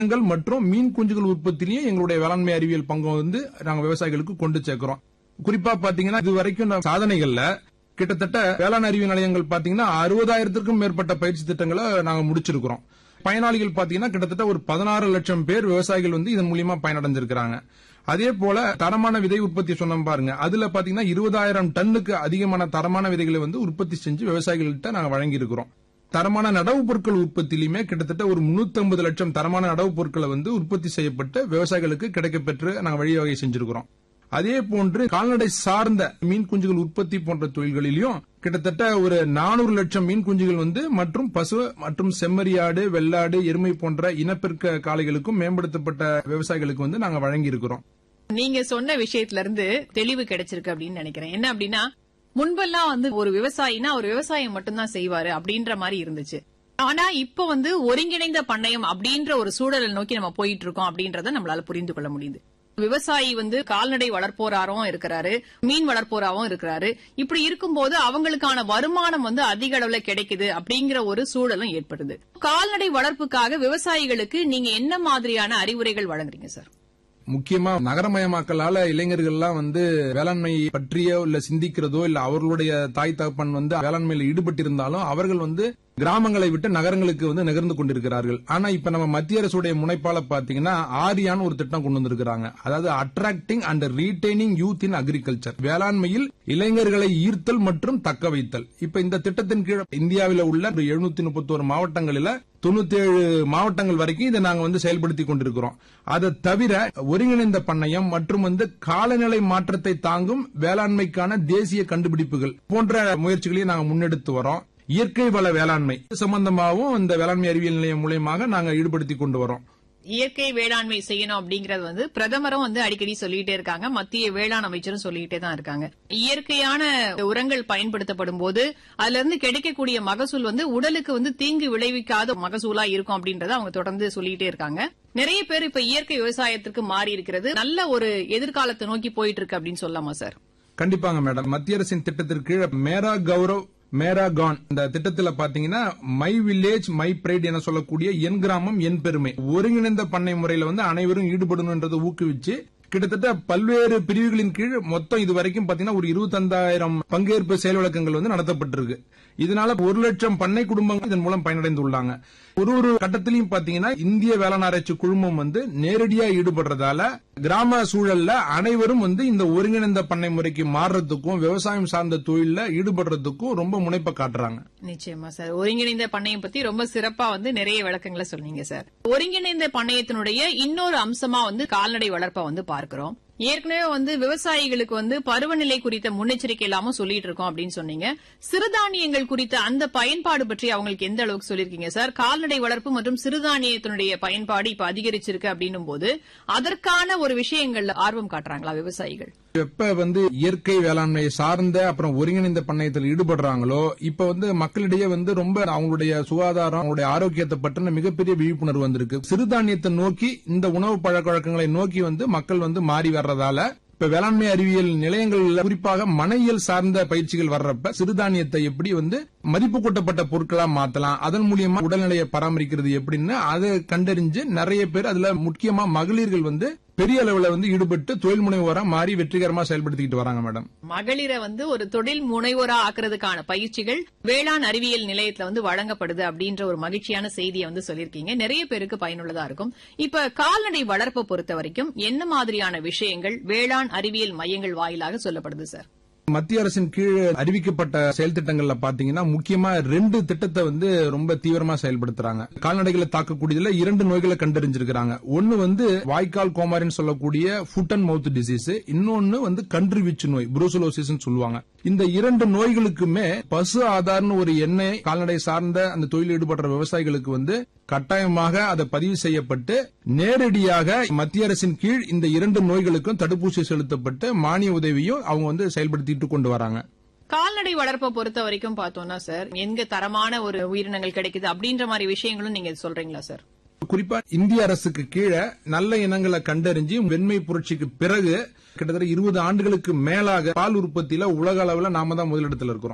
பழங்கள் மற்றும் மீன் குஞ்சுகள் உற்பத்திலையும் எங்களுடைய வேளாண்மை அறிவியல் பங்கு வந்து நாங்க விவசாயிகளுக்கு கொண்டு சேர்க்கிறோம் குறிப்பா பாத்தீங்கன்னா இது வரைக்கும் நம்ம சாதனைகள்ல கிட்டத்தட்ட வேளாண் அறிவியல் நிலையங்கள் பாத்தீங்கன்னா அறுபதாயிரத்திற்கும் மேற்பட்ட பயிற்சி திட்டங்களை நாங்க முடிச்சிருக்கிறோம் பயனாளிகள் பாத்தீங்கன்னா கிட்டத்தட்ட ஒரு பதினாறு லட்சம் பேர் விவசாயிகள் வந்து இதன் மூலியமா பயனடைஞ்சிருக்கிறாங்க அதே போல தரமான விதை உற்பத்தி சொன்னோம் பாருங்க அதுல பாத்தீங்கன்னா இருபதாயிரம் டன்னுக்கு அதிகமான தரமான விதைகளை வந்து உற்பத்தி செஞ்சு விவசாயிகள்கிட்ட நாங்க வழங்கி இருக்கிறோம் தரமான நடவு பொருட்கள் உற்பத்தியிலுமே கிட்டத்தட்ட ஒரு 350 லட்சம் தரமான நடவு பொருட்களை வந்து உற்பத்தி செய்யப்பட்டு விவசாயிகளுக்கு கிடைக்கப்பெற்று நாங்க வழிவகை செஞ்சிருக்கிறோம் அதே போன்று கால்நடை சார்ந்த மீன் குஞ்சுகள் உற்பத்தி போன்ற தொழில்களிலும் கிட்டத்தட்ட ஒரு நானூறு லட்சம் மீன் குஞ்சுகள் வந்து மற்றும் பசு மற்றும் செம்மறியாடு வெள்ளாடு எருமை போன்ற இனப்பெருக்க காளைகளுக்கும் மேம்படுத்தப்பட்ட விவசாயிகளுக்கு வந்து நாங்க வழங்கி இருக்கிறோம் நீங்க சொன்ன விஷயத்துல இருந்து தெளிவு கிடைச்சிருக்கு அப்படின்னு நினைக்கிறேன் என்ன அப்படின்னா முன்பெல்லாம் வந்து ஒரு விவசாயினா ஒரு விவசாயம் மட்டும்தான் செய்வாரு அப்படின்ற மாதிரி இருந்துச்சு ஆனா இப்ப வந்து ஒருங்கிணைந்த பண்ணையம் அப்படின்ற ஒரு சூழலை நோக்கி நம்ம போயிட்டு இருக்கோம் அப்படின்றத நம்மளால புரிந்து கொள்ள முடியுது விவசாயி வந்து கால்நடை வளர்ப்போராகவும் இருக்கிறாரு மீன் வளர்ப்போராகவும் இருக்கிறாரு இப்படி இருக்கும்போது அவங்களுக்கான வருமானம் வந்து அதிக அளவுல கிடைக்குது அப்படிங்கிற ஒரு சூழலும் ஏற்படுது கால்நடை வளர்ப்புக்காக விவசாயிகளுக்கு நீங்க என்ன மாதிரியான அறிவுரைகள் வழங்குறீங்க சார் முக்கியமா நகரமயமாக்கலால இளைஞர்கள் எல்லாம் வந்து வேளாண்மை பற்றியோ இல்ல சிந்திக்கிறதோ இல்ல அவர்களுடைய தாய் தகப்பன் வந்து வேளாண்மையில ஈடுபட்டிருந்தாலும் அவர்கள் வந்து கிராமங்களை விட்டு நகரங்களுக்கு வந்து நகர்ந்து கொண்டிருக்கிறார்கள் ஆனா இப்ப நம்ம மத்திய அரசுடைய முனைப்பால பாத்தீங்கன்னா ஆரியான்னு ஒரு திட்டம் கொண்டு வந்திருக்கிறாங்க அதாவது attracting and retaining youth in agriculture வேளாண்மையில் இளைஞர்களை ஈர்த்தல் மற்றும் தக்க வைத்தல் இப்ப இந்த திட்டத்தின் கீழ் இந்தியாவில் உள்ள எழுநூத்தி முப்பத்தோரு மாவட்டங்களில தொண்ணூத்தி ஏழு மாவட்டங்கள் வரைக்கும் இதை நாங்க வந்து செயல்படுத்தி கொண்டிருக்கிறோம் அதை தவிர ஒருங்கிணைந்த பண்ணையம் மற்றும் வந்து காலநிலை மாற்றத்தை தாங்கும் வேளாண்மைக்கான தேசிய கண்டுபிடிப்புகள் போன்ற முயற்சிகளையும் நாங்க முன்னெடுத்து வரோம் இயற்கை வள வேளாண்மை சம்பந்தமாகவும் இந்த வேளாண்மை அறிவியல் நிலையம் மூலியமாக நாங்க ஈடுபடுத்தி கொண்டு வரோம் இயற்கை வேளாண்மை செய்யணும் அப்படிங்கறது வந்து பிரதமரும் வந்து அடிக்கடி சொல்லிட்டே இருக்காங்க மத்திய வேளாண் அமைச்சரும் சொல்லிட்டே தான் இருக்காங்க இயற்கையான உரங்கள் பயன்படுத்தப்படும் போது அதுல இருந்து கிடைக்கக்கூடிய மகசூல் வந்து உடலுக்கு வந்து தீங்கு விளைவிக்காத மகசூலா இருக்கும் அப்படின்றத அவங்க தொடர்ந்து சொல்லிட்டே இருக்காங்க நிறைய பேர் இப்ப இயற்கை விவசாயத்திற்கு மாறி இருக்கிறது நல்ல ஒரு எதிர்காலத்தை நோக்கி போயிட்டு இருக்கு அப்படின்னு சொல்லலாமா சார் கண்டிப்பாங்க மேடம் மத்திய அரசின் திட்டத்திற்கு கீழே மேரா கௌரவ் மேரா கான் இந்த திட்டத்துல பாத்தீங்கன்னா மை வில்லேஜ் மை பிரைட் என சொல்லக்கூடிய என் கிராமம் என் பெருமை ஒருங்கிணைந்த பண்ணை முறையில வந்து அனைவரும் ஈடுபடணும்ன்றதை ஊக்குவிச்சு கிட்டத்தட்ட பல்வேறு பிரிவுகளின் கீழ் மொத்தம் இது வரைக்கும் பாத்தீங்கன்னா ஒரு இருபத்தந்தாயிரம் பங்கேற்பு செயல் விளக்கங்கள் வந்து நடத்தப்பட்டிருக்கு இதனால ஒரு லட்சம் பண்ணை குடும்பங்கள் இதன் மூலம் பயனடைந்துள்ளாங்க ஒரு ஒரு கட்டத்திலையும் பாத்தீங்கன்னா இந்திய வேளாண் ஆராய்ச்சி குழுமம் வந்து நேரடியா ஈடுபடுறதால கிராம சூழல்ல அனைவரும் வந்து இந்த ஒருங்கிணைந்த பண்ணை முறைக்கு மாறுறதுக்கும் விவசாயம் சார்ந்த தொழில ஈடுபடுறதுக்கும் ரொம்ப முனைப்பை காட்டுறாங்க நிச்சயமா சார் ஒருங்கிணைந்த பண்ணையம் பத்தி ரொம்ப சிறப்பா வந்து நிறைய விளக்கங்களை சொன்னீங்க சார் ஒருங்கிணைந்த பண்ணையத்தினுடைய இன்னொரு அம்சமா வந்து கால்நடை வளர்ப்பை வந்து பார்க்கிறோம் ஏற்கனவே வந்து விவசாயிகளுக்கு வந்து பருவநிலை குறித்த முன்னெச்சரிக்கை இல்லாம சொல்லிட்டு இருக்கோம் அப்படின்னு சொன்னீங்க சிறுதானியங்கள் குறித்த அந்த பயன்பாடு பற்றி அவங்களுக்கு எந்த அளவுக்கு சொல்லிருக்கீங்க சார் கால்நடை வளர்ப்பு மற்றும் சிறுதானியத்தினுடைய பயன்பாடு இப்ப அதிகரிச்சிருக்கு அப்படின்னும் போது அதற்கான ஒரு விஷயங்கள்ல ஆர்வம் காட்டுறாங்களா விவசாயிகள் எப்ப வந்து இயற்கை வேளாண்மை சார்ந்த அப்புறம் ஒருங்கிணைந்த பண்ணையத்தில் ஈடுபடுறாங்களோ இப்ப வந்து மக்களிடையே வந்து ரொம்ப அவங்களுடைய சுகாதாரம் அவங்களுடைய ஆரோக்கியத்தை பற்றின மிகப்பெரிய விழிப்புணர்வு வந்திருக்கு சிறுதானியத்தை நோக்கி இந்த உணவு பழக்க வழக்கங்களை நோக்கி வந்து மக்கள் வந்து மாறி வர்றதால இப்ப வேளாண்மை அறிவியல் நிலையங்கள்ல குறிப்பாக மனையியல் சார்ந்த பயிற்சிகள் வர்றப்ப சிறுதானியத்தை எப்படி வந்து மதிப்பு கூட்டப்பட்ட பொருட்களா மாத்தலாம் அதன் மூலியமா உடல்நிலையை பராமரிக்கிறது எப்படின்னு அதை கண்டறிஞ்சு நிறைய பேர் அதுல முக்கியமா மகளிர்கள் வந்து பெரிய அளவுல வந்து ஈடுபட்டு தொழில் முனைவோரா மாறி வெற்றிகரமா செயல்படுத்திக்கிட்டு வராங்க மேடம் மகளிரை வந்து ஒரு தொழில் முனைவோரா ஆக்குறதுக்கான பயிற்சிகள் வேளாண் அறிவியல் நிலையத்துல வந்து வழங்கப்படுது அப்படின்ற ஒரு மகிழ்ச்சியான செய்தியை வந்து சொல்லியிருக்கீங்க நிறைய பேருக்கு பயனுள்ளதா இருக்கும் இப்ப கால்நடை வளர்ப்பை பொறுத்த வரைக்கும் என்ன மாதிரியான விஷயங்கள் வேளாண் அறிவியல் மையங்கள் வாயிலாக சொல்லப்படுது சார் மத்திய அரசின் கீழ் அறிவிக்கப்பட்ட செயல் திட்டங்கள்ல பாத்தீங்கன்னா முக்கியமா ரெண்டு திட்டத்தை வந்து ரொம்ப தீவிரமா செயல்படுத்துறாங்க கால்நடைகளை தாக்கக்கூடியதுல இரண்டு நோய்களை கண்டறிஞ்சிருக்காங்க ஒன்னு வந்து வாய்க்கால் கோமாரின்னு சொல்லக்கூடிய ஃபுட் அண்ட் மவுத் டிசீஸ் இன்னொன்னு வந்து கன்று வீச்சு நோய் புரோசலோசிஸ் சொல்லுவாங்க இந்த இரண்டு நோய்களுக்குமே பசு ஆதார்னு ஒரு எண்ணெய் கால்நடை சார்ந்த அந்த தொழில் ஈடுபடுற விவசாயிகளுக்கு வந்து கட்டாயமாக அதை பதிவு செய்யப்பட்டு நேரடியாக மத்திய அரசின் கீழ் இந்த இரண்டு நோய்களுக்கும் தடுப்பூசி செலுத்தப்பட்டு மானிய உதவியும் அவங்க வந்து செயல்படுத்திட்டு கொண்டு வராங்க கால்நடை வளர்ப்பை பொறுத்த வரைக்கும் பார்த்தோம்னா சார் எங்க தரமான ஒரு உயிரினங்கள் கிடைக்குது அப்படின்ற மாதிரி விஷயங்களும் நீங்க சொல்றீங்களா சார் குறிப்பா இந்திய அரசுக்கு கீழே நல்ல இனங்களை கண்டறிஞ்சு வெண்மை புரட்சிக்கு பிறகு கிட்டத்தட்ட இருபது ஆண்டுகளுக்கு மேலாக பால் உற்பத்தியில உலக அளவுல நாம தான் முதலிடத்தில் இருக்கிறோம்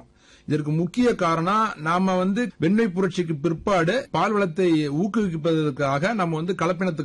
இதற்கு முக்கிய காரணம் நாம வந்து வெண்மை புரட்சிக்கு பிற்பாடு பால் வளத்தை ஊக்குவிப்பதற்காக நம்ம வந்து கலப்பினத்துக்கு